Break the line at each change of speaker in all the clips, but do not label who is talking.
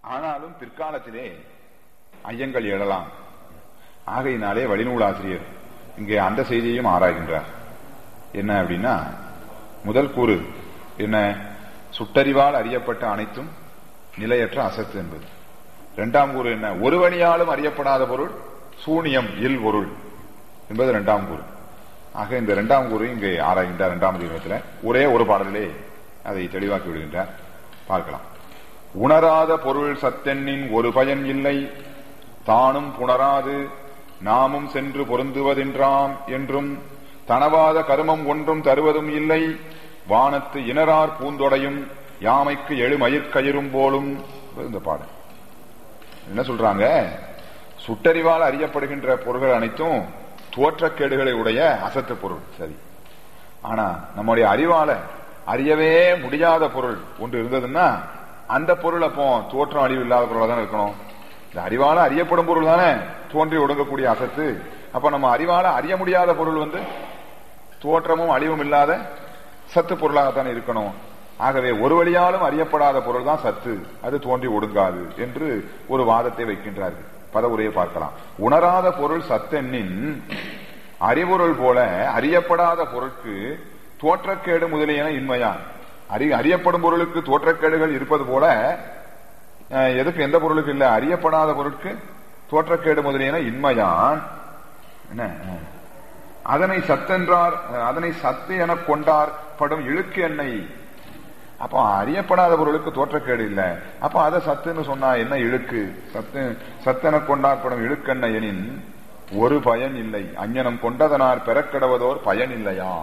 ஆனாலும் பிற்காலத்திலே ஐயங்கள் எழலாம் ஆகையினாலே வழிநூல் ஆசிரியர் இங்கே அந்த செய்தியையும் ஆராய்கின்றார் என்ன அப்படின்னா முதல் கூறு என்ன சுட்டறிவால் அறியப்பட்ட அனைத்தும் நிலையற்ற அசத்து என்பது இரண்டாம் கூறு என்ன ஒரு வழியாலும் அறியப்படாத பொருள் சூனியம் இல் பொருள் என்பது இரண்டாம் கூறு ஆக இந்த இரண்டாம் கூறு இங்கே ஆராய்கின்றார் இரண்டாம் அதிகாரத்தில் ஒரே ஒரு பாடலிலே அதை தெளிவாக்கி விடுகின்றார் பார்க்கலாம் உணராத பொருள் சத்தெண்ணின் ஒரு பயன் இல்லை தானும் புணராது நாமும் சென்று பொருந்துவதென்றாம் என்றும் தனவாத கருமம் ஒன்றும் தருவதும் இல்லை வானத்து இனரார் பூந்தொடையும் யாமைக்கு எழுமயிர்கயிரும் போலும் இந்த பாடல் என்ன சொல்றாங்க சுட்டறிவால் அறியப்படுகின்ற பொருள்கள் அனைத்தும் தோற்றக்கேடுகளை உடைய அசத்து பொருள் சரி ஆனா நம்முடைய அறிவால அறியவே முடியாத பொருள் ஒன்று இருந்ததுன்னா அந்த பொருள் அப்போ தோற்றம் அழிவு இல்லாத பொருளாக தானே இருக்கணும் இந்த அறிவால அறியப்படும் பொருள் தானே தோன்றி ஒடுங்கக்கூடிய அசத்து அப்ப நம்ம அறிவால அறிய முடியாத பொருள் வந்து தோற்றமும் அழிவும் இல்லாத சத்து பொருளாகத்தானே இருக்கணும் ஆகவே ஒரு வழியாலும் அறியப்படாத பொருள் தான் சத்து அது தோன்றி ஒடுங்காது என்று ஒரு வாதத்தை வைக்கின்றார்கள் பதவுரையை பார்க்கலாம் உணராத பொருள் சத்தெண்ணின் அறிவுருள் போல அறியப்படாத பொருட்கு தோற்றக்கேடு முதலியன இன்மையான் அறி அறியப்படும் பொருளுக்கு தோற்றக்கேடுகள் இருப்பது போல அஹ், எதுக்கு எந்த பொருளுக்கு இல்ல அறியப்படாத பொருட்கு தோற்றக்கேடு முதலியன இன்மையான் என்ன அஹ், அதனை சத்தென்றார் அஹ், அதனை சத்து என கொண்டார் படும் இழுக்கு எண்ணெய் அப்போ அறியப்படாத பொருளுக்கு தோற்றக்கேடு இல்ல அப்ப அதை சத்துன்னு சொன்னா என்ன இழுக்கு சத்து சத்தென கொண்டாற்படும் இழுக்கெண்ண எனின் ஒரு பயன் இல்லை அஞ்ஞனம் கொண்டதனார் பெறக்கிடவதோர் பயன் இல்லையா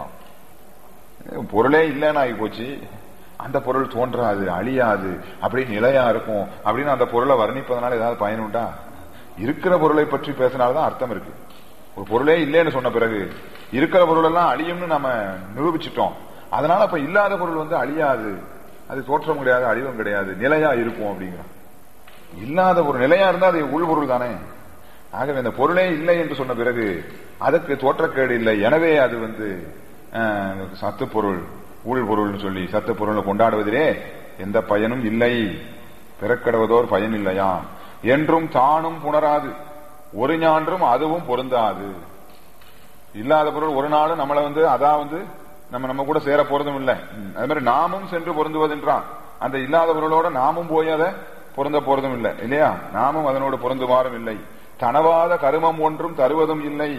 பொருளே இல்லைன்னு ஆகி போச்சு அந்த பொருள் தோன்றாது அழியாது அப்படி நிலையா இருக்கும் அப்படின்னு அந்த பொருளை வர்ணிப்பதனால ஏதாவது பயன் உண்டா இருக்கிற பொருளை பற்றி பேசினால்தான் அர்த்தம் இருக்கு ஒரு பொருளே இல்லைன்னு சொன்ன பிறகு இருக்கிற பொருள் எல்லாம் அழியும்னு நம்ம நிரூபிச்சிட்டோம் அதனால அப்ப இல்லாத பொருள் வந்து அழியாது அது தோற்றம் கிடையாது அழிவும் கிடையாது நிலையா இருக்கும் அப்படிங்கிறான் இல்லாத ஒரு நிலையா இருந்தா அது உள் பொருள் தானே ஆகவே இந்த பொருளே இல்லை என்று சொன்ன பிறகு அதற்கு தோற்றக்கேடு இல்லை எனவே அது வந்து அஹ், சத்து பொருள் உள் பொருள்னு சொல்லி சத்து பொருள் கொண்டாடுவதிலே எந்த பயனும் இல்லை பிறக்கடுவதோர் பயன் இல்லையா என்றும் தானும் புணராது ஒரு ஞான்றும் அதுவும் பொருந்தாது இல்லாத பொருள் ஒரு நாளும் நம்மளை வந்து அதான் வந்து நம்ம நம்ம கூட சேர போறதும் இல்லை ம், அது மாதிரி நாமும் சென்று பொருந்துவதென்றான் அந்த இல்லாத பொருளோட நாமும் போய் அதை பொருந்த போறதும் இல்லை இல்லையா நாமும் அதனோடு பொருந்துமாறும் இல்லை தனவாத கருமம் ஒன்றும் தருவதும் இல்லை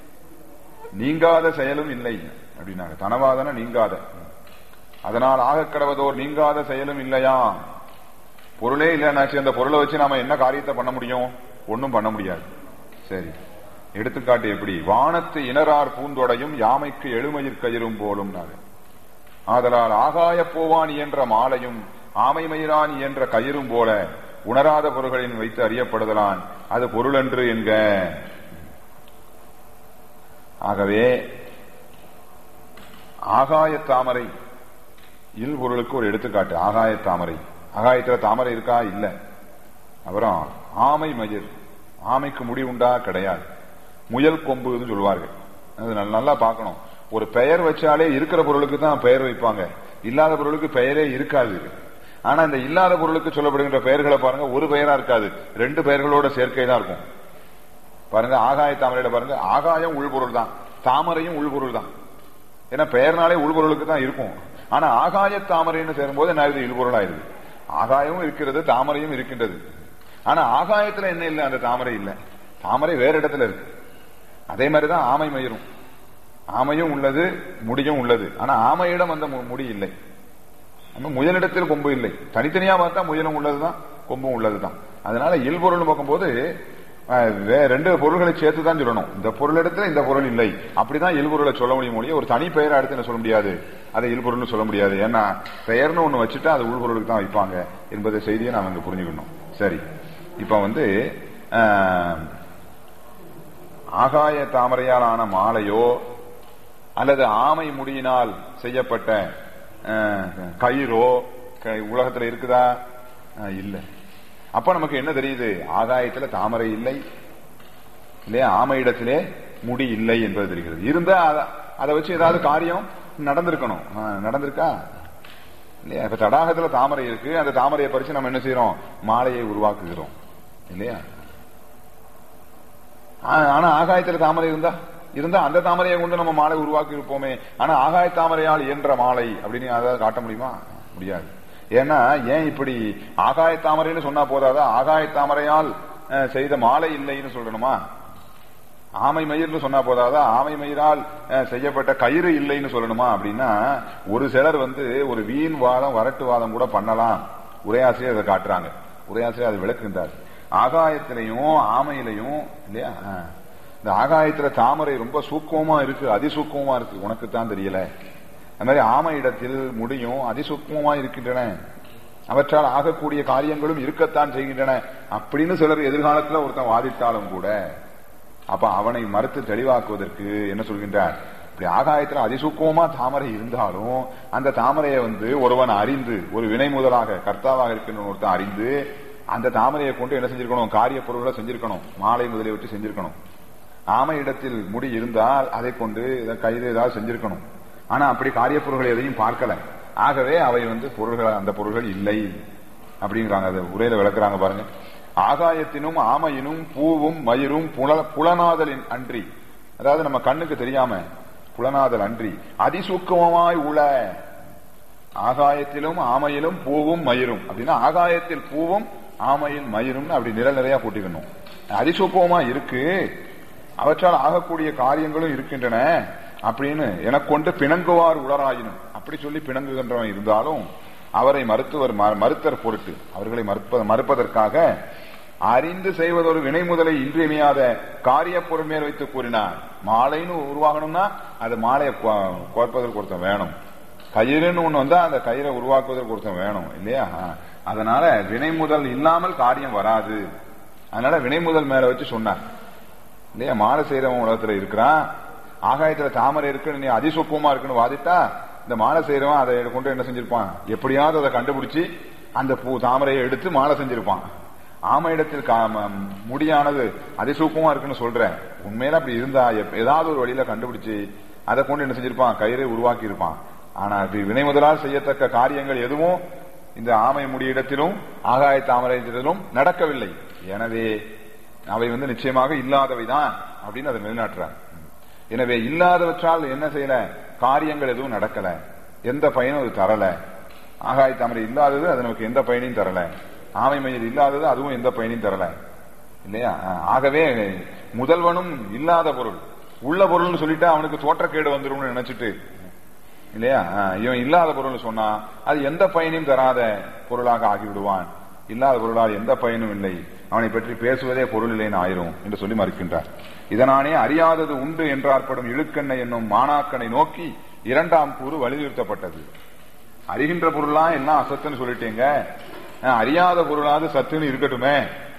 நீங்காத செயலும் இல்லை அப்படின்னாங்க தனவாதன நீங்காத அதனால் ஆகக் கடவதோர் நீங்காத செயலும் இல்லையா பொருளே இல்லைன்னாச்சு அந்த பொருளை வச்சு நாம என்ன காரியத்தை பண்ண முடியும் ஒன்னும் பண்ண முடியாது சரி எடுத்துக்காட்டு எப்படி வானத்து இனரார் பூந்தொடையும் யாமைக்கு எழுமயிர் கயிறும் போலும் ஆதலால் ஆகாயப் போவான் என்ற மாலையும் ஆமை மயிரான் என்ற கயிறும் போல உணராத பொருள்களின் வைத்து அறியப்படுதலான் அது பொருளன்று என்க ஆகவே ஆகாய தாமரை இல் பொருளுக்கு ஒரு எடுத்துக்காட்டு ஆகாய தாமரை ஆகாயத்துல தாமரை இருக்கா இல்ல அப்புறம் ஆமை மயிர் ஆமைக்கு முடி உண்டா கிடையாது முயல் கொம்புன்னு சொல்லுவார்கள் அது நல்ல- நல்லா பார்க்கணும் ஒரு பெயர் வச்சாலே இருக்கிற பொருளுக்கு தான் பெயர் வைப்பாங்க இல்லாத பொருளுக்கு பெயரே இருக்காது ஆனா இந்த இல்லாத பொருளுக்கு சொல்லப்படுகின்ற பெயர்களை பாருங்க ஒரு பெயரா இருக்காது ரெண்டு பெயர்களோட சேர்க்கை தான் இருக்கும் பாருங்க ஆகாய தாமரையில பாருங்க ஆகாயம் உள்பொருள் தான் தாமரையும் உள்பொருள் தான் ஏன்னா பெயர்னாலே உள்பொருளுக்கு தான் இருக்கும் ஆனா ஆகாய தாமரைன்னு சேரும்போது என்ன ஆகுது இல்பொருள் ஆயிருது ஆகாயமும் இருக்கிறது தாமரையும் இருக்கின்றது ஆனா ஆகாயத்துல என்ன இல்லை அந்த தாமரை இல்லை தாமரை வேற இடத்துல இருக்கு அதே மாதிரிதான் ஆமை மயிரும் ஆமையும் உள்ளது முடியும் உள்ளது ஆனா ஆமையிடம் அந்த மு- முடி இல்லை நம்ம முயலிடத்தில் கொம்பு இல்லை தனித்தனியா பார்த்தா முயலும் உள்ளதுதான் கொம்பும் உள்ளதுதான் அதனால இல்பொருள் பார்க்கும்போது அஹ், வே- ரெண்டு பொருள்களை சேர்த்து தான் சொல்லணும் இந்த பொருளிடத்துல இந்த பொருள் இல்லை அப்படிதான் இல்பொருளை சொல்ல முடியும் ஒழிய ஒரு தனி பெயரை அடுத்து என்ன சொல்ல முடியாது அதை இல்பொருள்னு சொல்ல முடியாது ஏன்னா பெயர்னு ஒண்ணு வச்சுட்டா அது உள்பொருளுக்கு தான் வைப்பாங்க என்பதை செய்தியை நாம இங்க புரிஞ்சுக்கணும் சரி இப்ப வந்து அஹ், ஆகாய தாமரையால் ஆன மாலையோ அல்லது ஆமை முடியினால் செய்யப்பட்ட அஹ், கயிறோ க- உலகத்துல இருக்குதா அஹ், இல்ல அப்ப நமக்கு என்ன தெரியுது ஆகாயத்துல தாமரை இல்லை இல்லையா ஆமை இடத்திலே முடி இல்லை என்பது தெரிகிறது இருந்தா அத- அதை வச்சு ஏதாவது காரியம் நடந்திருக்கணும் அஹ், நடந்திருக்கா இல்லையா இப்ப தடாகத்துல தாமரை இருக்கு அந்த தாமரையை பறிச்சு நம்ம என்ன செய்யறோம் மாலையை உருவாக்குகிறோம் இல்லையா ஆ- ஆனா ஆகாயத்துல தாமரை இருந்தா இருந்தா அந்த தாமரையை கொண்டு நம்ம மாலை உருவாக்கி இருப்போமே ஆனா ஆகாய தாமரையால் இயன்ற மாலை அப்படின்னு அதை காட்ட முடியுமா முடியாது ஏன்னா ஏன் இப்படி ஆகாய தாமரைன்னு சொன்னா போதாதா ஆகாய தாமரையால் அஹ், செய்த மாலை இல்லைன்னு சொல்லணுமா ஆமை மயிர்னு சொன்னா போதாதா ஆமை மயிரால் அஹ், செய்யப்பட்ட கயிறு இல்லைன்னு சொல்லணுமா அப்படின்னா ஒரு சிலர் வந்து ஒரு வீண் வாதம் வரட்டு வாதம் கூட பண்ணலாம் உரையாசிரியர் அதை காட்டுறாங்க உரையாசிரியர் அதை விளக்குகின்றார் ஆகாயத்திலையும் ஆமையிலையும் இல்லையா அஹ், இந்த ஆகாயத்துல தாமரை ரொம்ப சூக்குவமா இருக்கு அதிசூக்குவமா இருக்கு உனக்கு தான் தெரியல அது மாதிரி ஆமை இடத்தில் முடியும் அதிசூக்குவமா இருக்கின்றன அவற்றால் ஆகக்கூடிய காரியங்களும் இருக்கத்தான் செய்கின்றன அப்படின்னு சிலர் எதிர்காலத்துல ஒருத்தன் வாதிட்டாலும் கூட அப்ப அவனை மறுத்து தெளிவாக்குவதற்கு என்ன சொல்கின்றார் இப்படி ஆகாயத்துல அதிசூக்குவமா தாமரை இருந்தாலும் அந்த தாமரையை வந்து ஒருவன் அறிந்து ஒரு வினை முதலாக கர்த்தாவாக இருக்கின்ற ஒருத்தன் அறிந்து அந்த தாமரையை கொண்டு என்ன செஞ்சிருக்கணும் காரிய பொருள்களை செஞ்சிருக்கணும் மாலை முதலிய வச்சு செஞ்சிருக்கணும் ஆமை இடத்தில் முடி இருந்தால் அதை கொண்டு இதை கயிறு ஏதாவது செஞ்சிருக்கணும் ஆனா அப்படி காரிய பொருள்கள் எதையும் பார்க்கல ஆகவே அவை வந்து பொருள்கள் அந்த பொருள்கள் இல்லை அப்படிங்கிறாங்க அதை உரையில விளக்குறாங்க பாருங்க ஆகாயத்தினும் ஆமையினும் பூவும் மயிரும் புல புலனாதலின் அன்றி அதாவது நம்ம கண்ணுக்கு தெரியாம புலனாதல் அன்றி அதிசூக்கமாய் உள ஆகாயத்திலும் ஆமையிலும் பூவும் மயிரும் அப்படின்னா ஆகாயத்தில் பூவும் ஆமையில் மயிரும் அப்படி நிழல் நிறைய கூட்டிக்கணும் அதிசூக்கமா இருக்கு அவற்றால் ஆகக்கூடிய காரியங்களும் இருக்கின்றன அப்படின்னு எனக்கொண்டு பிணங்குவார் உளராயினும் அப்படி சொல்லி பிணங்குகின்றவன் இருந்தாலும் அவரை மருத்துவர் ம- மறுத்தற் பொருட்டு அவர்களை மறுப்ப- மறுப்பதற்காக அறிந்து செய்வதொரு வினை முதலை இன்றியமையாத காரிய பொருள் மேல் வைத்து கூறினார் மாலைன்னு உருவாகணும்னா அது மாலையை கோ- கோர்ப்பதற்கு ஒருத்தன் வேணும் கயிறுன்னு ஒண்ணு வந்தா அந்த கயிறை உருவாக்குவதற்கு ஒருத்தன் வேணும் இல்லையா அதனால வினை முதல் இல்லாமல் காரியம் வராது அதனால வினை முதல் மேல வச்சு சொன்னார் இல்லையா மாலை செய்யறவன் உலகத்துல இருக்கிறான் ஆகாயத்துல தாமரை இருக்குன்னு நீ அதிசொப்பமா இருக்குன்னு வாதிட்டா இந்த மாலை செய்யறவன் அதை கொண்டு என்ன செஞ்சிருப்பான் எப்படியாவது அதை கண்டுபிடிச்சு அந்த பூ தாமரையை எடுத்து மாலை செஞ்சிருப்பான் ஆமை இடத்தில் கா- ம- முடியானது அதிசூப்பமா இருக்குன்னு சொல்றேன் உண்மையில அப்படி இருந்தா எப்- ஏதாவது ஒரு வழியில கண்டுபிடிச்சு அதை கொண்டு என்ன செஞ்சிருப்பான் கயிறை உருவாக்கி இருப்பான் ஆனா இப்படி வினை முதலால் செய்யத்தக்க காரியங்கள் எதுவும் இந்த ஆமை முடியிடத்திலும் ஆகாய தாமரையிடத்திலும் நடக்கவில்லை எனவே அவை வந்து நிச்சயமாக இல்லாதவைதான் அப்படின்னு அதை நிலைநாட்டுறார் எனவே இல்லாதவற்றால் என்ன செய்யல காரியங்கள் எதுவும் நடக்கல எந்த பயனும் அது தரல ஆகாய தாமரை இல்லாதது அது நமக்கு எந்த பயனையும் தரல ஆமை மயில் இல்லாதது அதுவும் எந்த பயனையும் தரல இல்லையா அஹ், ஆகவே முதல்வனும் இல்லாத பொருள் உள்ள பொருள்னு சொல்லிட்டு அவனுக்கு தோற்றக்கேடு வந்துரும்னு நினைச்சிட்டு இல்லையா அஹ், இவன் இல்லாத பொருள் சொன்னா அது எந்த பயனையும் தராத பொருளாக ஆகிவிடுவான் இல்லாத பொருளால் எந்த பயனும் இல்லை அவனை பற்றி பேசுவதே பொருள் இல்லைன்னு ஆயிரும் என்று சொல்லி மறுக்கின்றார் இதனானே அறியாதது உண்டு என்றாற்படும் இழுக்கண்ணை என்னும் மாணாக்கனை நோக்கி இரண்டாம் கூறு வலியுறுத்தப்பட்டது அறிகின்ற பொருளா எல்லாம் அசத்துன்னு சொல்லிட்டீங்க அஹ், அறியாத பொருளாவது சத்துன்னு இருக்கட்டுமே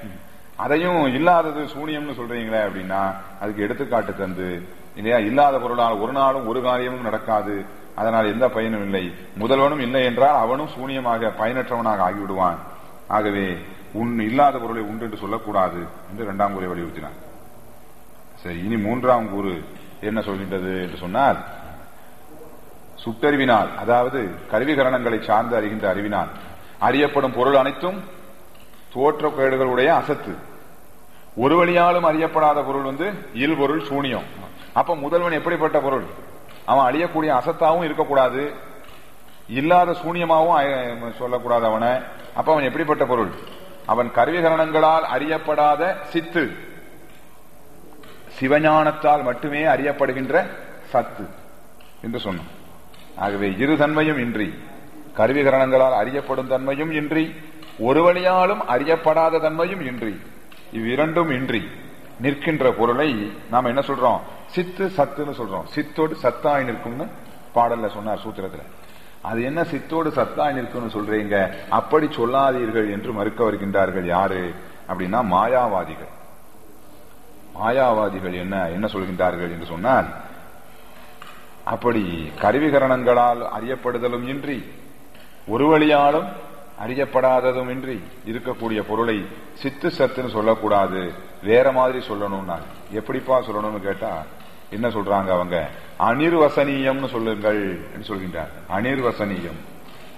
அதையும் இல்லாதது சூனியம்னு சொல்றீங்களே அப்படின்னா அதுக்கு எடுத்துக்காட்டு தந்து இல்லையா இல்லாத பொருளால் ஒரு நாளும் ஒரு காரியமும் நடக்காது அதனால் எந்த பயனும் இல்லை முதல்வனும் இல்லை என்றால் அவனும் சூனியமாக பயனற்றவனாக ஆகிவிடுவான் ஆகவே உன் இல்லாத பொருளை உண்டு என்று சொல்லக்கூடாது என்று இரண்டாம் கூரை வலியுறுத்தினார் சரி இனி மூன்றாம் கூறு என்ன சொல்கின்றது என்று சொன்னால் சுட்டறிவினால் அதாவது கருவிகரணங்களை சார்ந்து அறிகின்ற அறிவினால் அறியப்படும் பொருள் அனைத்தும் தோற்றக்கேடுகளுடைய அசத்து ஒரு வழியாலும் அறியப்படாத பொருள் வந்து இல்பொருள் சூனியம் அப்ப முதல்வன் எப்படிப்பட்ட பொருள் அவன் அழியக்கூடிய அசத்தாவும் இருக்கக்கூடாது இல்லாத சூனியமாவும் அய- சொல்லக்கூடாது அவனை அப்ப அவன் எப்படிப்பட்ட பொருள் அவன் கருவிகரணங்களால் அறியப்படாத சித்து சிவஞானத்தால் மட்டுமே அறியப்படுகின்ற சத்து என்று சொன்னான் ஆகவே இரு தன்மையும் இன்றி கருவிகரணங்களால் அறியப்படும் தன்மையும் இன்றி ஒரு வழியாலும் அறியப்படாத தன்மையும் இன்றி இவ்விரண்டும் இன்றி நிற்கின்ற பொருளை நாம என்ன சொல்றோம் சித்து சத்துன்னு சொல்றோம் சித்தோடு சத்தாய் நிற்கும்னு பாடல்ல சொன்னார் சூத்திரத்துல அது என்ன சித்தோடு சத்தாய் நிற்கும்னு சொல்றீங்க அப்படி சொல்லாதீர்கள் என்று மறுக்க வருகின்றார்கள் யாரு அப்படின்னா மாயாவாதிகள் மாயாவாதிகள் என்ன என்ன சொல்கின்றார்கள் என்று சொன்னால் அப்படி கருவிகரணங்களால் அறியப்படுதலும் இன்றி ஒரு வழியாலும் அறியப்படாததும் இன்றி இருக்கக்கூடிய பொருளை சித்து சத்துன்னு சொல்லக்கூடாது வேற மாதிரி சொல்லணும்னா எப்படிப்பா சொல்லணும்னு கேட்டா என்ன சொல்றாங்க அவங்க அனிர்வசனீயம்னு சொல்லுங்கள் என்று சொல்கின்றார் அனிர்வசனீயம்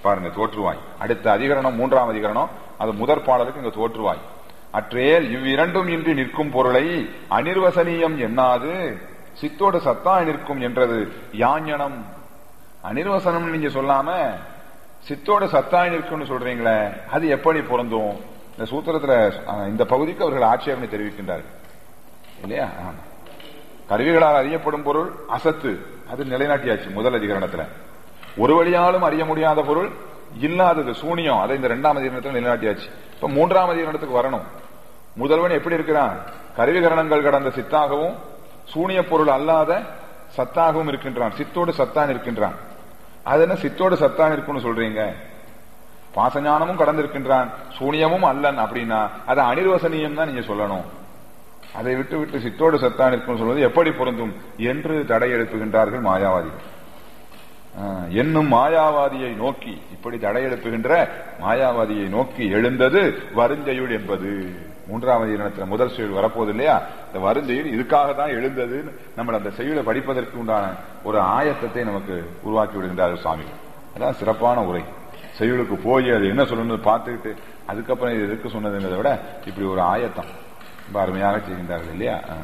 பாருங்க தோற்றுவாய் அடுத்த அதிகரணம் மூன்றாம் அதிகரணம் அது முதற் பாடலுக்கு இங்க தோற்றுவாய் அற்றேல் இவ்விரண்டும் இன்றி நிற்கும் பொருளை அனிர்வசனீயம் எண்ணாது சித்தோடு சத்தாய் நிற்கும் என்றது யாஞனம் அனிர்வசனம் நீங்க சொல்லாம சித்தோடு சத்தாய் நிற்கும்னு சொல்றீங்களே அது எப்படி பொருந்தும் இந்த சூத்திரத்துல அஹ், இந்த பகுதிக்கு அவர்கள் ஆட்சேபனை தெரிவிக்கின்றார்கள் இல்லையா ஆமா. கருவிகளால் அறியப்படும் பொருள் அசத்து அது நிலைநாட்டியாச்சு முதல் அதிகரணத்துல ஒரு வழியாலும் அறிய முடியாத பொருள் இல்லாதது சூனியம் அதை இந்த இரண்டாம் அதிகரணத்துல நிலைநாட்டியாச்சு இப்ப மூன்றாம் அதிகரணத்துக்கு வரணும் முதல்வன் எப்படி இருக்கிறான் கருவிகரணங்கள் கடந்த சித்தாகவும் சூனிய பொருள் அல்லாத சத்தாகவும் இருக்கின்றான் சித்தோடு சத்தான் இருக்கின்றான் அது என்ன சித்தோடு சத்தான் இருக்குன்னு சொல்றீங்க பாசஞானமும் கடந்திருக்கின்றான் சூனியமும் அல்லன் அப்படின்னா அது அனிர்வசனியம் தான் நீங்க சொல்லணும் அதை விட்டு விட்டு சித்தோடு சத்தான் இருக்கும் சொல்வது எப்படி பொருந்தும் என்று தடை எழுப்புகின்றார்கள் மாயாவாதிகள் ஆஹ், என்னும் மாயாவாதியை நோக்கி இப்படி தடை எழுப்புகின்ற மாயாவாதியை நோக்கி எழுந்தது வருஞ்செயுள் என்பது மூன்றாவது இனத்துல முதல் செயல் வரப்போகுது இல்லையா இந்த வருஞ்செயுள் இதுக்காக தான் எழுந்தது நம்ம அந்த செயலை படிப்பதற்கு உண்டான ஒரு ஆயத்தத்தை நமக்கு உருவாக்கி விடுகின்றார்கள் சுவாமி அதான் சிறப்பான உரை செயலுக்கு போய் அது என்ன சொல்லணும்னு பார்த்துக்கிட்டு அதுக்கப்புறம் இது எதுக்கு சொன்னதுங்கிறத விட இப்படி ஒரு ஆயத்தம் ரொம்ப அருமையாக செய்கின்றார்கள் இல்லையா ஆ.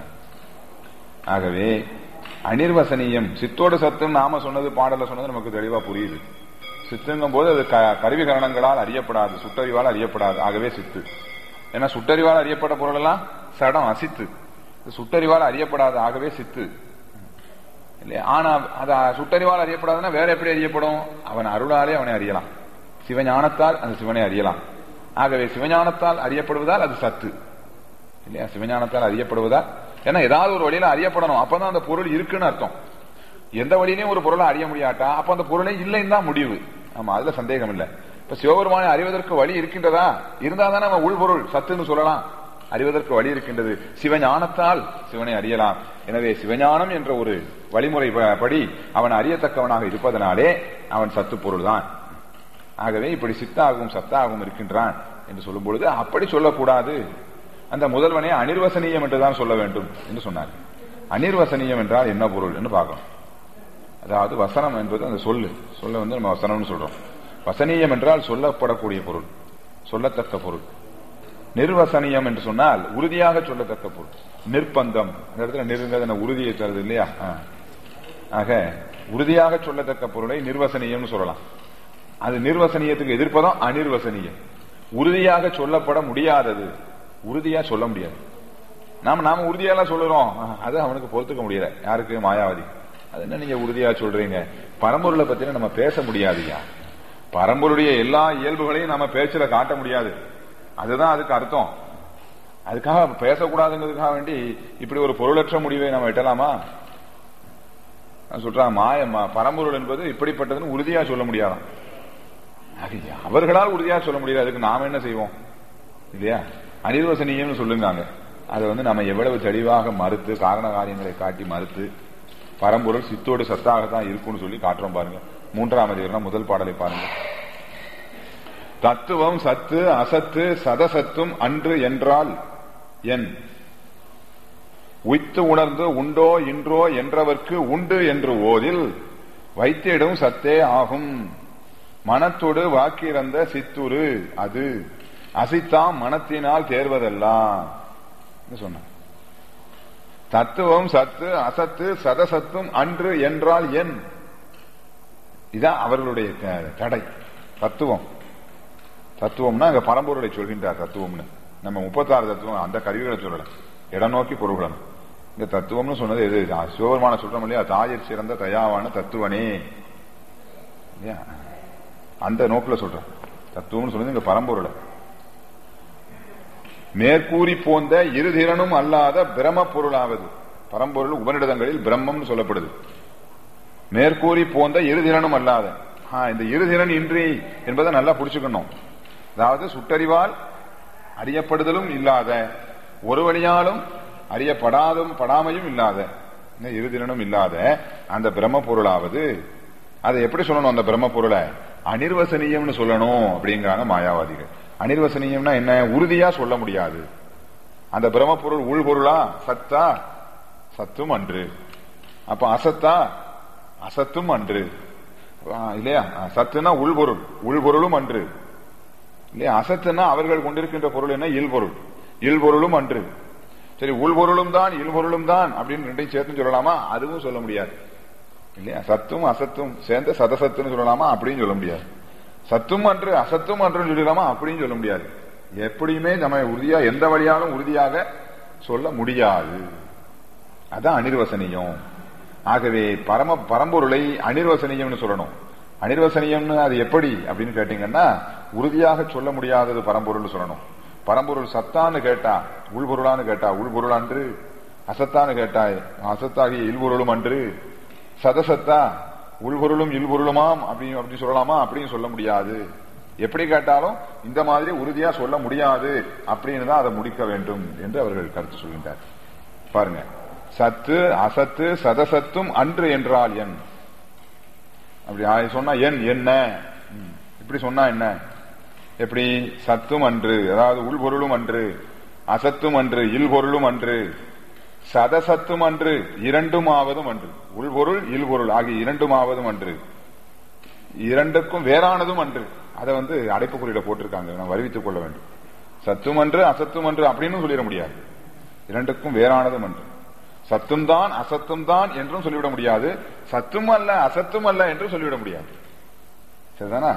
ஆகவே அனிர்வசனீயம் சித்தோடு சத்தும் நாம சொன்னது பாடல சொன்னது நமக்கு தெளிவா புரியுது சித்துங்கும் போது அது க- கருவி கரணங்களால் அறியப்படாது சுட்டறிவால் அறியப்படாது ஆகவே சித்து ஏன்னா சுட்டறிவால் அறியப்பட்ட பொருள் எல்லாம் சடம் அசித்து இது சுட்டறிவால் அறியப்படாது ஆகவே சித்து இல்லையா ஆனா அது சுட்டறிவால் அறியப்படாதுன்னா வேற எப்படி அறியப்படும் அவன் அருளாலே அவனை அறியலாம் சிவஞானத்தால் அந்த சிவனை அறியலாம் ஆகவே சிவஞானத்தால் அறியப்படுவதால் அது சத்து இல்லையா சிவஞானத்தால் அறியப்படுவதால் ஏன்னா ஏதாவது ஒரு வழியில அறியப்படணும் அப்பதான் அந்த பொருள் இருக்குன்னு அர்த்தம் எந்த வழியிலையும் ஒரு பொருளை அறிய முடியாட்டா அப்ப அந்த பொருளை இல்லைன்னு தான் முடிவு ஆமா அதுல சந்தேகம் இல்லை இப்ப சிவபெருமானை அறிவதற்கு வழி இருக்கின்றதா இருந்தா தானே நம்ம உள்பொருள் சத்துன்னு சொல்லலாம் அறிவதற்கு வழி இருக்கின்றது சிவஞானத்தால் சிவனை அறியலாம் எனவே சிவஞானம் என்ற ஒரு வழிமுறை ப- படி அவன் அறியத்தக்கவனாக இருப்பதனாலே அவன் சத்து பொருள் தான் ஆகவே இப்படி சித்தாகவும் சத்தாகவும் இருக்கின்றான் என்று சொல்லும் பொழுது அப்படி சொல்லக்கூடாது அந்த முதல்வனை அனிர்வசனீயம் என்றுதான் சொல்ல வேண்டும் என்று சொன்னார் அனிர்வசனீயம் என்றால் என்ன பொருள் என்று பார்க்கணும் அதாவது வசனம் என்பது அந்த சொல்லு சொல்ல வந்து நம்ம வசனம்னு சொல்றோம் வசனீயம் என்றால் சொல்லப்படக்கூடிய பொருள் சொல்லத்தக்க பொருள் நிர்வசனியம் என்று சொன்னால் உறுதியாக சொல்லத்தக்க பொருள் நிர்பந்தம் அந்த இடத்துல நெருங்கிறத உறுதியை தருது இல்லையா ஆ. ஆக உறுதியாக சொல்லத்தக்க பொருளை நிர்வசனீயம்னு சொல்லலாம் அது நிர்வசனீயத்துக்கு எதிர்ப்பதும் அனிர்வசனீயம் உறுதியாக சொல்லப்பட முடியாதது உறுதியா சொல்ல முடியாது நாம நாம உறுதியாலாம் சொல்லுறோம் அது அவனுக்கு பொறுத்துக்க முடியல யாருக்கு மாயாவதி அது என்ன நீங்க உறுதியா சொல்றீங்க பரம்பொருளை பத்தின நம்ம பேச முடியாதுயா பரம்பொருடைய எல்லா இயல்புகளையும் நம்ம பேச்சுல காட்ட முடியாது அதுதான் அதுக்கு அர்த்தம் அதுக்காக பேசக்கூடாதுங்கிறதுக்காக வேண்டி இப்படி ஒரு பொருளற்ற முடிவை நம்ம எட்டலாமா நான் சொல்றாங்க மாய ம- பரம்பொருள் என்பது இப்படிப்பட்டதுன்னு உறுதியா சொல்ல முடியாதாம் அது அவர்களால் உறுதியா சொல்ல முடியாது அதுக்கு நாம என்ன செய்வோம் இல்லையா அனிர்வசனீயம்னு சொல்லுங்காங்க அதை வந்து நம்ம எவ்வளவு தெளிவாக மறுத்து காரண காரியங்களை காட்டி மறுத்து பரம்பொருள் சித்தோடு சத்தாகத்தான் இருக்கும்னு சொல்லி காட்டுறோம் பாருங்க மூன்றாம் அதிகாரம் முதல் பாடலை பாருங்க தத்துவம் சத்து அசத்து சதசத்தும் அன்று என்றால் என் உய்த்து உணர்ந்து உண்டோ இன்றோ என்றவர்க்கு உண்டு என்று ஓதில் வைத்திடும் சத்தே ஆகும் மனத்தோடு வாக்கிறந்த சித்துரு அது அசித்தாம் மனத்தினால் தேர்வதெல்லாம் என்று சொன்னார் தத்துவம் சத்து அசத்து சதசத்தும் அன்று என்றால் என் இதான் அவர்களுடைய த- தடை தத்துவம் தத்துவம்னா அங்க பரம்பொருளை சொல்கின்றார் தத்துவம்னு நம்ம முப்பத்தாறு தத்துவம் அந்த கருவிகளை சொல்லல இடம் நோக்கி பொருள்களம் இந்த தத்துவம்னு சொன்னது எது ஆ, சிவபெருமான சொல்றோம் இல்லையா தாயிற் சிறந்த தயாவான தத்துவனே இல்லையா அந்த நோக்கில் சொல்றேன் தத்துவம்னு சொன்னது இங்க பரம்பொருளை மேற்கூறி போந்த இருதிறனும் அல்லாத பிரம பொருளாவது பரம்பொருள் உபநிடதங்களில் பிரம்மம்னு சொல்லப்படுது மேற்கூறி போந்த இருதிறனும் அல்லாத ஆ, இந்த இருதிறன் இன்றி என்பதை நல்லா புடிச்சுக்கணும் அதாவது சுட்டறிவால் அறியப்படுதலும் இல்லாத ஒரு வழியாலும் அறியப்படாதும் படாமையும் இல்லாத இன்னும் இருதிறனும் இல்லாத அந்த பிரம்ம பொருளாவது அதை எப்படி சொல்லணும் அந்த பிரம்ம பொருளை அனிர்வசனீயம்னு சொல்லணும் அப்படிங்கிறாங்க மாயாவாதிகள் அனிர்வசனீயம்னா என்ன உறுதியா சொல்ல முடியாது அந்த பிரம்ம பொருள் உள்பொருளா சத்தா சத்தும் அன்று அப்ப அசத்தா அசத்தும் அன்று ஆ, இல்லையா ஆ, சத்துனா உள்பொருள் உள்பொருளும் அன்று இல்லையா அசத்துனா அவர்கள் கொண்டிருக்கின்ற பொருள் என்ன இல்பொருள் இல்பொருளும் அன்று சரி உள்பொருளும் தான் இல்பொருளும் தான் அப்படின்னு ரெண்டையும் சேர்த்து சொல்லலாமா அதுவும் சொல்ல முடியாது இல்லையா சத்தும் அசத்தும் சேர்ந்து சதசத்துன்னு சொல்லலாமா அப்படின்னு சொல்ல முடியாது சத்தும் அன்று அசத்தும் அன்று சொல்லலாமா அப்படின்னு சொல்ல முடியாது எப்படியுமே நம்ம உறுதியா எந்த வழியாலும் உறுதியாக சொல்ல முடியாது அதான் அனிர்வசனியம் ஆகவே பரம பரம்பொருளை அனிர்வசனியம்னு சொல்லணும் அனிர்வசனியம்னு அது எப்படி அப்படின்னு கேட்டீங்கன்னா உறுதியாக சொல்ல முடியாதது பரம்பொருள் சொல்லணும் பரம்பொருள் சத்தான்னு கேட்டா உள்பொருளான்னு கேட்டா உள்பொருள் அன்று அசத்தான்னு கேட்டா அசத்தாகிய இல்பொருளும் அன்று சதசத்தா உள்பொருளும் இல்பொருளுமாம் அப்படின்னு அப்படி சொல்லலாமா அப்படின்னு சொல்ல முடியாது எப்படி கேட்டாலும் இந்த மாதிரி உறுதியா சொல்ல முடியாது அப்படின்னு தான் அதை முடிக்க வேண்டும் என்று அவர்கள் கருத்து சொல்கின்றார் பாருங்க சத்து அசத்து சதசத்தும் அன்று என்றால் என் அப்படி ஆ- சொன்னா என் என்ன ம், இப்படி சொன்னா என்ன எப்படி சத்தும் அன்று அதாவது உள்பொருளும் அன்று அசத்தும் அன்று இல்பொருளும் அன்று சதசத்தும் அன்று இரண்டுமாவதும் அன்று உள்பொருள் இல்பொருள் ஆகிய இரண்டுமாவதும் அன்று இரண்டுக்கும் வேறானதும் அன்று அதை வந்து அடைப்புக்குறியில போட்டிருக்காங்க நாம் அறிவித்துக் கொள்ள வேண்டும் சத்தும் அன்று அசத்தும் அன்று அப்படின்னு சொல்லிட முடியாது இரண்டுக்கும் வேறானதும் அன்று சத்தும் தான் அசத்தும் தான் என்றும் சொல்லிவிட முடியாது சத்தும் அல்ல அசத்தும் அல்ல என்றும் சொல்லிவிட முடியாது சரிதானா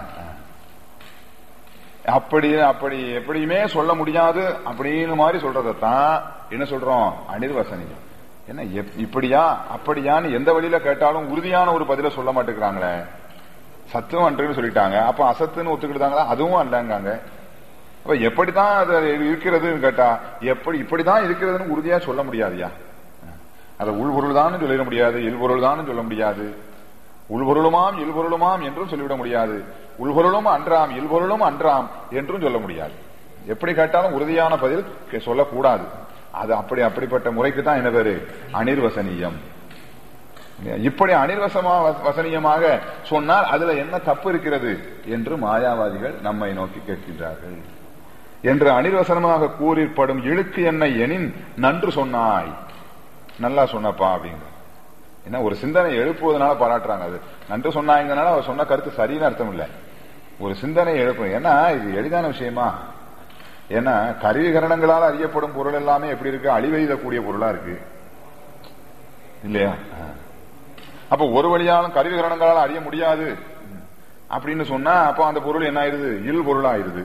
அப்படி அப்படி எப்படியுமே சொல்ல முடியாது அப்படின்னு மாதிரி சொல்றதைத்தான் என்ன சொல்றோம் அனிர்வசனியம் என்ன எப்- இப்படியா அப்படியான்னு எந்த வழியில கேட்டாலும் உறுதியான ஒரு பதில சொல்ல மாட்டேங்கிறாங்களே சத்தும் அன்றுன்னு சொல்லிட்டாங்க அப்ப அசத்துன்னு ஒத்துக்கிட்டாங்களா அதுவும் அல்லங்காங்க அப்ப எப்படிதான் அது இருக்கிறதுன்னு கேட்டா எப்படி இப்படிதான் இருக்கிறதுன்னு உறுதியா சொல்ல முடியாதுயா அதை உள்பொருள் தான் சொல்லிட முடியாது இல்பொருள் தான் சொல்ல முடியாது உள்பொருளுமாம் இல்பொருளுமாம் என்றும் சொல்லிவிட முடியாது உள்பொருளும் அன்றாம் இல்பொருளும் அன்றாம் என்றும் சொல்ல முடியாது எப்படி கேட்டாலும் உறுதியான பதில் கே- சொல்லக்கூடாது அது அப்படி அப்படிப்பட்ட முறைக்கு தான் என்ன பேரு அனிர்வசனீயம் இப்படி அனிர்வசமா வ- வசனீயமாக சொன்னால் அதுல என்ன தப்பு இருக்கிறது என்று மாயாவாதிகள் நம்மை நோக்கி கேட்கின்றார்கள் என்று அனிர்வசனமாக கூறிப்படும் இழுக்கு என்னை எனின் நன்று சொன்னாய் நல்லா சொன்னப்பா அப்படிங்க ஏன்னா ஒரு சிந்தனை எழுப்புவதனால பாராட்டுறாங்க அது நன்று சொன்னாங்கனால அவர் சொன்ன கருத்து சரின்னு அர்த்தம் இல்ல ஒரு சிந்தனை எழுப்பும் ஏன்னா இது எளிதான விஷயமா ஏன்னா கருவிகரணங்களால் அறியப்படும் பொருள் எல்லாமே எப்படி இருக்கு அழிவெய்தக்கூடிய பொருளா இருக்கு இல்லையா அப்ப ஒரு வழியாலும் கருவிகரணங்களால் அறிய முடியாது அப்படின்னு சொன்னா அப்ப அந்த பொருள் என்ன ஆயிருது இல் பொருளாயிருது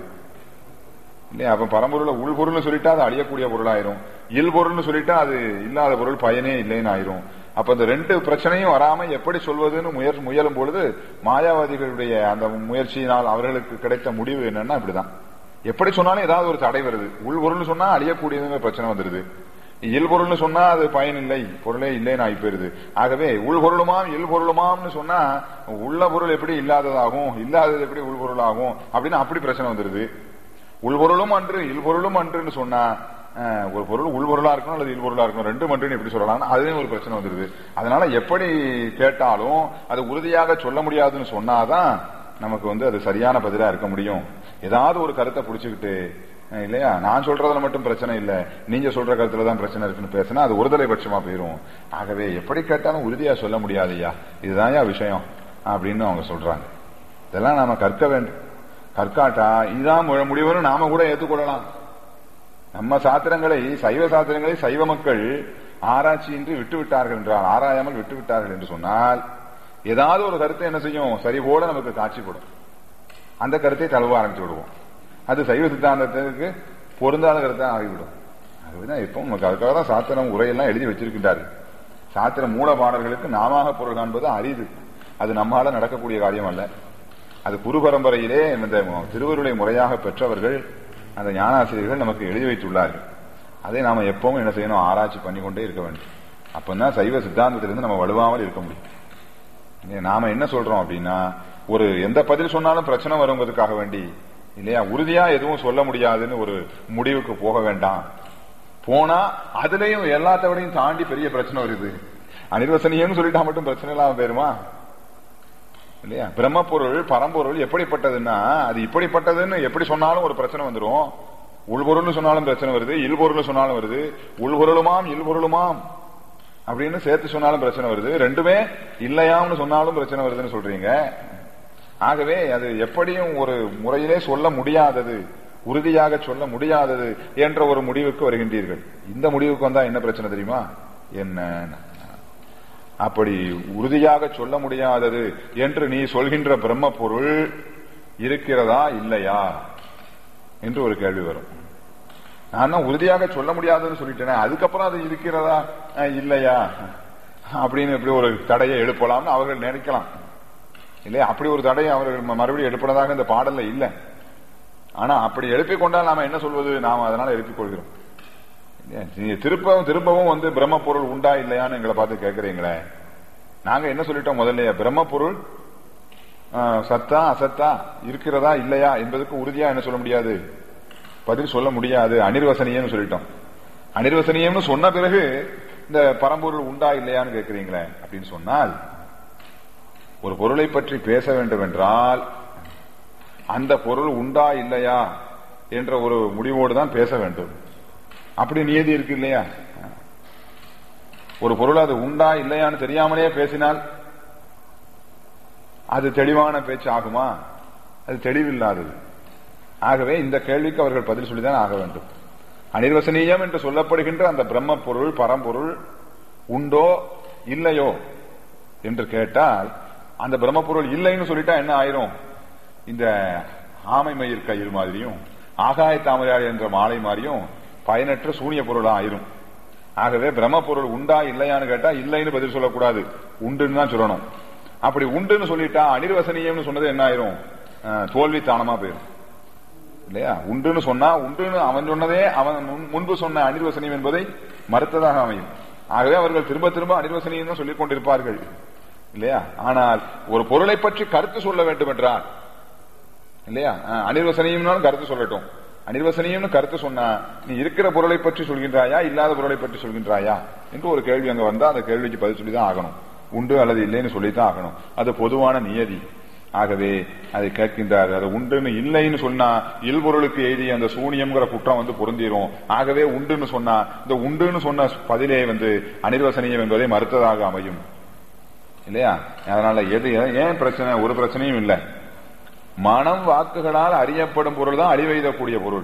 இல்லையா அப்ப பரம்பொருளை உள் பொருள்னு சொல்லிட்டா அது அழியக்கூடிய பொருளாயிரும் இல் பொருள்னு சொல்லிட்டா அது இல்லாத பொருள் பயனே இல்லைன்னு ஆயிரும் அப்ப இந்த ரெண்டு பிரச்சனையும் வராம எப்படி சொல்வதுன்னு முயற் முயலும் பொழுது மாயாவாதிகளுடைய அந்த முயற்சியினால் அவர்களுக்கு கிடைத்த முடிவு என்னன்னா இப்படிதான் எப்படி சொன்னாலும் ஏதாவது ஒரு தடை வருது உள் பொருள்னு சொன்னா அழியக்கூடியதுங்கிற பிரச்சனை வந்துருது இயல் பொருள்னு சொன்னா அது பயன் இல்லை பொருளே இல்லைன்னு ஆகி போயிருது ஆகவே உள் பொருளுமாம் இல் பொருளுமாம்னு சொன்னா உள்ள பொருள் எப்படி இல்லாததாகும் இல்லாதது எப்படி உள் பொருளாகும் அப்படின்னு அப்படி பிரச்சனை வந்துருது உள்பொருளும் அன்று இல்பொருளும் அன்றுன்னு சொன்னா அஹ், ஒரு பொருள் உள்பொருளா இருக்கணும் அல்லது இல்பொருளா இருக்கணும் ரெண்டு மன்றுன்னு எப்படி சொல்லலாம் அதுலயும் ஒரு பிரச்சனை வந்துருது அதனால எப்படி கேட்டாலும் அது உறுதியாக சொல்ல முடியாதுன்னு சொன்னாதான் நமக்கு வந்து அது சரியான பதிலா இருக்க முடியும் ஏதாவது ஒரு கருத்தை புடிச்சுக்கிட்டு அஹ், இல்லையா நான் சொல்றதுல மட்டும் பிரச்சனை இல்ல நீங்க சொல்ற கருத்துல தான் பிரச்சனை இருக்குன்னு பேசினா அது ஒருதலை பட்சமா போயிரும் ஆகவே எப்படி கேட்டாலும் உறுதியா சொல்ல முடியாதுயா இதுதான் விஷயம் அப்படின்னு அவங்க சொல்றாங்க இதெல்லாம் நாம கற்க வேண்டும் கற்காட்டா இதுதான் மு- முடிவுன்னு நாம கூட ஏற்றுக்கொள்ளலாம் நம்ம சாத்திரங்களை சைவ சாத்திரங்களை சைவ மக்கள் ஆராய்ச்சியின்றி விட்டு விட்டார்கள் என்றால் ஆராயாமல் விட்டு விட்டார்கள் என்று சொன்னால் ஏதாவது ஒரு கருத்தை என்ன செய்யும் சரி போல நமக்கு காட்சிப்படும் அந்த கருத்தை தழுவ ஆரம்பிச்சு விடுவோம் அது சைவ சித்தாந்தத்துக்கு பொருந்தாத கருத்தை ஆகிவிடும் அதுதான் இப்போ நமக்கு அதுக்காக தான் சாத்திரம் உரையெல்லாம் எழுதி வச்சிருக்கின்றார்கள் சாத்திர மூல பாடல்களுக்கு நாமாக பொருள் காண்பது அரிது அது நம்மால நடக்கக்கூடிய காரியம் அல்ல அது குரு பரம்பரையிலே இந்த திருவருளை முறையாக பெற்றவர்கள் அந்த ஞானாசிரியர்கள் நமக்கு எழுதி வைத்துள்ளார்கள் அதை நாம எப்பவும் என்ன செய்யணும் ஆராய்ச்சி பண்ணிக்கொண்டே இருக்க வேண்டும் அப்பதான் சைவ சித்தாந்தத்திலிருந்து நம்ம வலுவாமல் இருக்க முடியும் இல்லையா? நாம என்ன சொல்றோம் அப்படின்னா ஒரு எந்த பதில் சொன்னாலும் பிரச்சனை வருங்கிறதுக்காக வேண்டி இல்லையா உறுதியா எதுவும் சொல்ல முடியாதுன்னு ஒரு முடிவுக்கு போக வேண்டாம் போனா அதுலயும் எல்லாத்த விடையும் தாண்டி பெரிய பிரச்சனை வருது அனிர்வசனியம்னு சொல்லிட்டா மட்டும் பிரச்சனை இல்லாம போயிருமா இல்லையா பிரம்மப்பொருள் பரம்பொருள் எப்படிப்பட்டதுன்னா அது இப்படிப்பட்டதுன்னு எப்படி சொன்னாலும் ஒரு பிரச்சனை வந்துரும் உள்பொருள்னு சொன்னாலும் பிரச்சனை வருது இல்பொருள்னு சொன்னாலும் வருது உள்பொருளுமாம் இல்பொருளுமாம் அப்படின்னு சேர்த்து சொன்னாலும் பிரச்சனை வருது ரெண்டுமே இல்லையாம்னு சொன்னாலும் பிரச்சனை வருதுன்னு சொல்றீங்க ஆகவே அது எப்படியும் ஒரு முறையிலே சொல்ல முடியாதது உறுதியாக சொல்ல முடியாதது என்ற ஒரு முடிவுக்கு வருகின்றீர்கள் இந்த முடிவுக்கு வந்தா என்ன பிரச்சனை தெரியுமா என்ன அப்படி உறுதியாக சொல்ல முடியாதது என்று நீ சொல்கின்ற பிரம்ம பொருள் இருக்கிறதா இல்லையா என்று ஒரு கேள்வி வரும் நான் தான் உறுதியாக சொல்ல முடியாதுன்னு சொல்லிட்டேனே அதுக்கப்புறம் அது இருக்கிறதா அஹ், இல்லையா அப்படின்னு இப்படி ஒரு தடையை எழுப்பலாம்னு அவர்கள் நினைக்கலாம் இல்லையா அப்படி ஒரு தடையை அவர்கள் ம- மறுபடியும் எழுப்பினதாக இந்த பாடல்ல இல்லை ஆனா அப்படி எழுப்பிக் கொண்டால் நாம என்ன சொல்வது நாம் அதனால எழுப்பிக் கொள்கிறோம் இல்லையா? நீங்க திருப்பவும் திரும்பவும் வந்து பிரம்ம பொருள் உண்டா இல்லையான்னு எங்களை பார்த்து கேட்கறீங்களே நாங்க என்ன சொல்லிட்டோம் முதல்ல பிரம்ம பொருள் ஆஹ், சத்தா அசத்தா இருக்கிறதா இல்லையா என்பதுக்கு உறுதியா என்ன சொல்ல முடியாது பதில் சொல்ல முடியாது அனிர்வசனியம்னு சொல்லிட்டோம் அனிர்வசனியம்னு சொன்ன பிறகு இந்த பரம்பொருள் உண்டா இல்லையான்னு கேட்கிறீங்களே அப்படின்னு சொன்னால் ஒரு பொருளை பற்றி பேச வேண்டும் என்றால் அந்த பொருள் உண்டா இல்லையா என்ற ஒரு முடிவோடு தான் பேச வேண்டும் அப்படி நியதி இருக்கு இல்லையா ஒரு பொருள் அது உண்டா இல்லையான்னு தெரியாமலே பேசினால் அது தெளிவான பேச்சு ஆகுமா அது தெளிவில்லாதது ஆகவே இந்த கேள்விக்கு அவர்கள் பதில் சொல்லிதான் ஆக வேண்டும் அனிர்வசனீயம் என்று சொல்லப்படுகின்ற அந்த பிரம்ம பொருள் பரம்பொருள் உண்டோ இல்லையோ என்று கேட்டால் அந்த பிரம்ம பொருள் இல்லைன்னு சொல்லிட்டா என்ன ஆயிரும் இந்த ஆமை மயிர் கயிறு மாதிரியும் ஆகாய தாமரையார் என்ற மாலை மாதிரியும் பயனற்ற சூனிய பொருளா ஆயிரும் ஆகவே பிரம்ம பொருள் உண்டா இல்லையான்னு கேட்டா இல்லைன்னு பதில் சொல்லக்கூடாது உண்டுன்னு தான் சொல்லணும் அப்படி உண்டுன்னு சொல்லிட்டா அனிர்வசனீயம்னு சொன்னது என்ன ஆயிரும் அஹ், தோல்வி தானமா போயிரும் இல்லையா உண்டுன்னு சொன்னா உண்டுன்னு அவன் சொன்னதே அவன் முன்- முன்பு சொன்ன அனிர்வசனியம் என்பதை மறுத்ததாக அமையும் ஆகவே அவர்கள் திரும்ப திரும்ப அனிர்வசனியம் தான் சொல்லிக் கொண்டிருப்பார்கள் இல்லையா ஆனால் ஒரு பொருளை பற்றி கருத்து சொல்ல வேண்டும் என்றால் இல்லையா அஹ், அனிர்வசனியம்னாலும் கருத்து சொல்லட்டும் அனிர்வசனியம்னு கருத்து சொன்னா நீ இருக்கிற பொருளை பற்றி சொல்கின்றாயா இல்லாத பொருளை பற்றி சொல்கின்றாயா என்று ஒரு கேள்வி அங்க வந்தா அந்த கேள்விக்கு பதில் சொல்லி தான் ஆகணும் உண்டு அல்லது இல்லைன்னு சொல்லித்தான் ஆகணும் அது பொதுவான நியதி ஆகவே அதை கேட்கின்றார் அது உண்டுன்னு இல்லைன்னு சொன்னா இல்பொருளுக்கு எழுதிய அந்த சூனியம்ங்கிற குற்றம் வந்து பொருந்திரும் ஆகவே உண்டுன்னு சொன்னா இந்த உண்டுன்னு சொன்ன பதிலே வந்து அனிர்வசனியம் என்பதை மறுத்ததாக அமையும் இல்லையா அதனால எது ஏன் பிரச்சனை ஒரு பிரச்சனையும் இல்லை மனம் வாக்குகளால் அறியப்படும் பொருள் தான் அறிவெய்தக்கூடிய பொருள்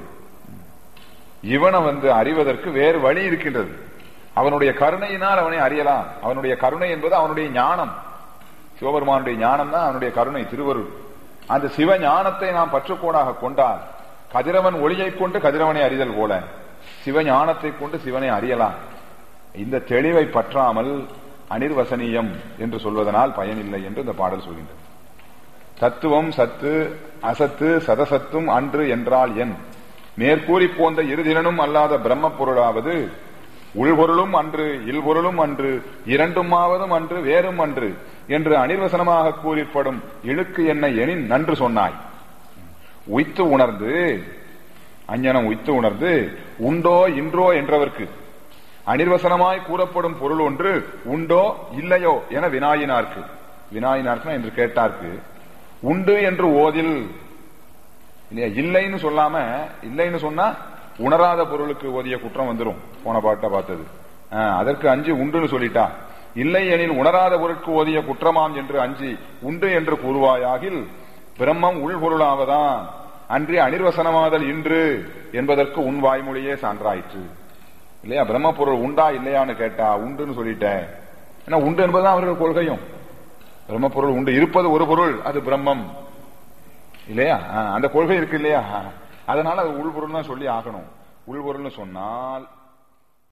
இவனை வந்து அறிவதற்கு வேறு வழி இருக்கின்றது அவனுடைய கருணையினால் அவனை அறியலாம் அவனுடைய கருணை என்பது அவனுடைய ஞானம் சிவபெருமானுடைய ஞானம் தான் அவனுடைய கருணை திருவருள் அந்த சிவ ஞானத்தை நாம் பற்றுக்கோடாக கொண்டால் கதிரவன் ஒளியைக் கொண்டு கதிரவனை அறிதல் போல சிவ ஞானத்தை கொண்டு சிவனை அறியலாம் இந்த தெளிவை பற்றாமல் அனிர்வசனீயம் என்று சொல்வதனால் பயனில்லை என்று இந்த பாடல் சொல்கின்றது தத்துவம் சத்து அசத்து சதசத்தும் அன்று என்றால் என் மேற்கூறி போன்ற இருதிறனும் அல்லாத பிரம்ம பொருளாவது உள்பொருளும் அன்று இல்பொருளும் அன்று இரண்டுமாவதும் அன்று வேறும் அன்று என்று அனிர்வசனமாக கூறிப்படும் இழுக்கு என்ன எனின் நன்று சொன்னாய் உய்த்து உணர்ந்து அஞ்ஞனம் உய்த்து உணர்ந்து உண்டோ இன்றோ என்றவர்க்கு அனிர்வசனமாய் கூறப்படும் பொருள் ஒன்று உண்டோ இல்லையோ என வினாயினார்க்கு வினாயினார்க்குனா என்று கேட்டார்க்கு உண்டு என்று ஓதில் இல்லையா இல்லைன்னு சொல்லாம இல்லைன்னு சொன்னா உணராத பொருளுக்கு ஓதிய குற்றம் வந்துரும் போன பாட்ட பார்த்தது ஆஹ், அதற்கு அஞ்சு உண்டுன்னு சொல்லிட்டா இல்லை எனில் உணராத பொருட்கு ஓதிய குற்றமாம் என்று அஞ்சி உண்டு என்று கூறுவாயாகில் பிரம்மம் உள்பொருளாவதான் அன்றி அனிர்வசனமாதல் இன்று என்பதற்கு உன் வாய்மொழியே சான்றாயிற்று இல்லையா பிரம்ம பொருள் உண்டா இல்லையான்னு கேட்டா உண்டுன்னு சொல்லிட்டேன் ஏன்னா உண்டு என்பதுதான் அவர்கள் கொள்கையும் பிரம்ம பொருள் உண்டு இருப்பது ஒரு பொருள் அது பிரம்மம் இல்லையா ஆ, அந்த கொள்கை இருக்கு இல்லையா அதனால அது உள்பொருள் தான் சொல்லி ஆகணும் உள்பொருள்னு சொன்னால்